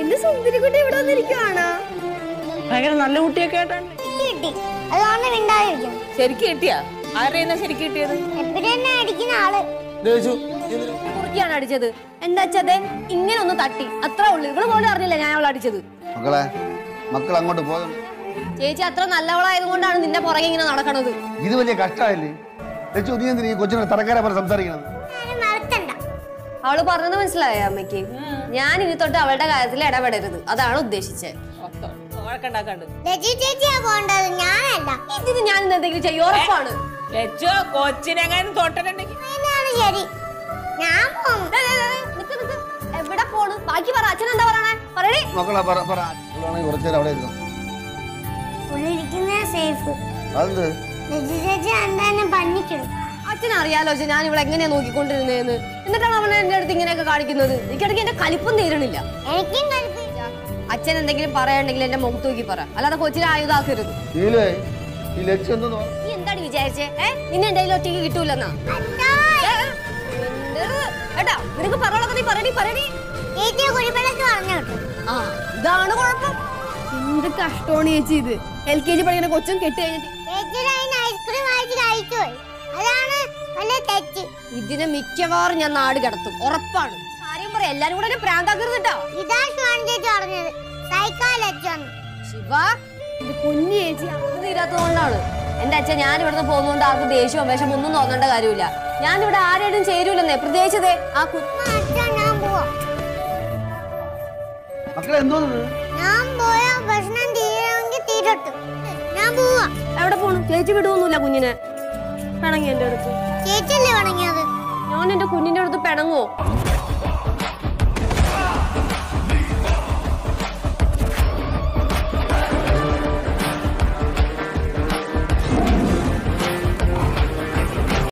എന്റെ സുന്ദരിക്കുട്ടി ഇവിടെ വന്നിരിക്കുവാണോ ഭയങ്കര നല്ല കുട്ടിയൊക്കെ ആയിട്ടാണ് കിട്ടി അതുകൊണ്ട് മിണ്ടാതിരിക്കുന്നു ശരിക്ക് കിട്ടിയാ ആരെയാ ശരിക്ക് കിട്ടിയത് എപ്പോഴും എന്നെ അടിക്കുന്ന ആള് ദേശു കുറുക്കിയാണ് അടിച്ചത് എന്താ വെച്ചത് ഇങ്ങനെ ഒന്ന് തട്ടി അത്ര ഉള്ളു ഇവള് പോലും അറിഞ്ഞില്ല ഞാൻ അവളെ അടിച്ചത് മക്കളെ മക്കൾ അങ്ങോട്ട് പോയോ ചേച്ചി അത്ര നല്ലവളായത് കൊണ്ടാണ് നിന്റെ പുറകെ ഇങ്ങനെ നടക്കണത് ഇത് വലിയ കഷ്ടമായില്ലേ ലച്ചു നീ എന്തിനാ ഈ കൊച്ചിനെ തറക്കാരെ പോലെ സംസാരിക്കണത് ആരും വളർത്തണ്ട അവള് പറഞ്ഞത് മനസ്സിലായോ അമ്മയ്ക്ക് ഞാൻ ഇനി തൊട്ട് അവളുടെ കാര്യത്തിൽ ഇടപെടരുത് അതാണ് ഉദ്ദേശിച്ചത് വഴക്കുണ്ടാക്കാണ്ട് ലജി ചേച്ചിയാ പോണ്ടത് ഞാനല്ല ഇതിന് ഞാൻ ഇന്ന് എന്തെങ്കിലും ചെയ്യും ഉറപ്പാണ് ലച്ചോ കൊച്ചിനെങ്ങാനും തൊട്ടിട്ടുണ്ടെങ്കിൽ അതിനാണ് ശരി ഞാൻ പോകും ദേ, ദേ, ദേ, നിക്ക്, നിക്ക്. എവിടെ പോണ് ബാക്കി പറ അച്ഛൻ എന്താ പറയണേ പറയണേ മക്കളെ പറ പറ ഇവളാണെങ്കിൽ കുറച്ചു നേരം അവിടെ ഇരുന്നു ഇരിക്കുന്ന സേഫ് അതെന്ത് ലജി ചേച്ചി എന്തായാലും പഞ്ഞിക്കിടും അച്ഛൻ അറിയാലോ അച്ഛൻ ഞാൻ ഇവിടെ എങ്ങനെയാ നോക്കിക്കൊണ്ടിരുന്നേന്ന് എന്നിട്ടാണ് അവൻ എന്റെ അടുത്ത് ഇങ്ങനെയൊക്കെ കാണിക്കുന്നത് എനിക്കിടയ്ക്ക് എന്റെ കലിപ്പം തീരണില്ല എനിക്കും കളിപ്പില്ല അച്ഛൻ എന്തെങ്കിലും പറയണ്ടെങ്കിൽ എന്റെ മുഖത്ത് നോക്കി പറ അല്ലാതെ കൊച്ചിനെ ആയുധാക്കരുത് നീലേ ഈ ലച്ചു എന്തോന്ന് പറ- നീ എന്താണ് വിചാരിച്ചേ ഏ നിന്നെ എന്റെ കയ്യിൽ ഒറ്റയ്ക്ക് കിട്ടൂലെന്നാ ഏ, ഏ, മിണ്ടരുത്. ഏട്ടാ നിനക്ക് പറയണൊക്കെ നീ പറയടി പറയടി ചേച്ചിയെ കുടിപ്പടക്ക് പറഞ്ഞു കേട്ടു ആ ഇതാണ് കുഴപ്പം എന്ത് കഷ്ടമാണ് ചേച്ചി ഇത് എൽ കെ ജി പഠിക്കുന്ന കൊച്ചും കെട്ട് കഴിഞ്ഞിട്ട് ചേച്ചിയുടെ അതിന് ഐസ്ക്രീം വാങ്ങിച്ച് കഴിച്ചു പോയി അതാണ് വലിയ തെറ്റ് ഇതിനെ മിക്കവാറും ഞാൻ നാട് കിടത്തും ഉറപ്പാണ് കാര്യം പറയാം എല്ലാരും കൂടെ എന്നെ പ്രാന്താക്കരുത് കേട്ടോ ഇതാ ഷുവാൻ ചേച്ചി പറഞ്ഞത് സൈക്കോലജി ശിവ ഇത് കുഞ്ഞു ചേച്ചി അത് തീരാത്തതുകൊണ്ടാണ് എന്റെ അച്ഛൻ ഞാൻ ഇവിടുന്ന് പോകുന്നതുകൊണ്ട് ആർക്കും ദേഷ്യവും വിഷം ഒന്നും തോന്നേണ്ട കാര്യമില്ല ഞാൻ ഇവിടെ ആരോടും ചേരൂലെന്നേ പ്രത്യേകിച്ചതേ ആ കു അച്ഛൻ ഞാൻ പോവാം മക്കളെ എന്തോന്ന് ഞാൻ പോയാ പ്രശ്നം തീരുമെങ്കിൽ തീരട്ടു ഞാൻ പോവാ എവിടെ പോണു ചേച്ചി വിടുവൊന്നുമില്ല കുഞ്ഞിനെ പിണങ്ങി എന്റെ അടുത്ത് ചേച്ചിയല്ലേ വണങ്ങിയത് ഞാൻ എന്റെ കുഞ്ഞിന്റെ അടുത്ത് പിണങ്ങോ